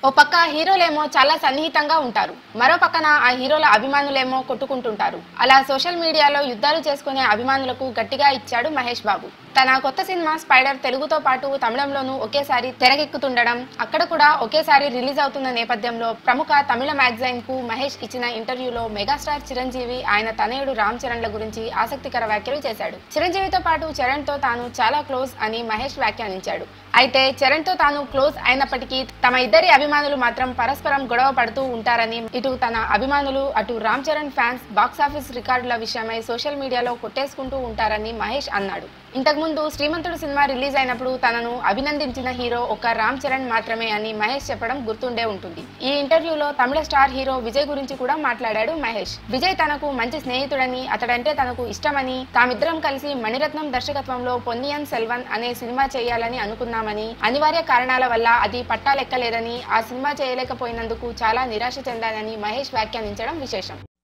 ఓ పక్క హీరోలేమో చాలా సన్నిహితంగా ఉంటారు మరో పక్కన ఆ హీరోల అభిమానులేమో కొట్టుకుంటుంటారు అలా సోషల్ మీడియాలో యుద్ధాలు చేసుకునే అభిమానులకు గట్టిగా ఇచ్చాడు మహేష్ బాబు తన కొత్త సినిమా స్పైడర్ తెలుగుతో పాటు తమిళంలోనూ ఒకేసారి తెరకెక్కుతుండడం అక్కడ కూడా ఒకేసారి రిలీజ్ అవుతున్న నేపథ్యంలో ప్రముఖ తమిళ మ్యాగజైన్ కు మహేష్ ఇచ్చిన ఇంటర్వ్యూలో మెగాస్టార్ చిరంజీవి ఆయన తనయుడు రామ్ చరణ్ల గురించి ఆసక్తికర వ్యాఖ్యలు చేశాడు చిరంజీవితో పాటు చరణ్ తో తాను చాలా క్లోజ్ అని మహేష్ వ్యాఖ్యానించాడు అయితే చరణ్ తో తాను క్లోజ్ అయినప్పటికీ తమ ఇద్దరి అభిమానులు మాత్రం పరస్పరం గొడవ పడుతూ ఉంటారని ఇటు తన అభిమానులు అటు రామ్ చరణ్ ఫ్యాన్స్ బాక్సాఫీస్ రికార్డుల విషయమై సోషల్ మీడియాలో కొట్టేసుకుంటూ ఉంటారని మహేష్ అన్నాడు ఇంతకుముందు శ్రీమంతుడు సినిమా రిలీజ్ అయినప్పుడు తనను అభినందించిన హీరో ఒక రామ్ చరణ్ మాత్రమే అని మహేష్ చెప్పడం గుర్తుండే ఉంటుంది ఈ ఇంటర్వ్యూలో తమిళ స్టార్ హీరో విజయ్ గురించి కూడా మాట్లాడాడు మహేష్ విజయ్ తనకు మంచి స్నేహితుడని అతడంటే తనకు ఇష్టమని తామిద్దరం కలిసి మణిరత్నం దర్శకత్వంలో పొన్నియన్ సెల్వన్ అనే సినిమా చేయాలని అనుకున్నామని అనివార్య కారణాల వల్ల అది పట్టాలెక్కలేదని ఆ సినిమా చేయలేకపోయినందుకు చాలా నిరాశ చెందానని మహేష్ వ్యాఖ్యానించడం విశేషం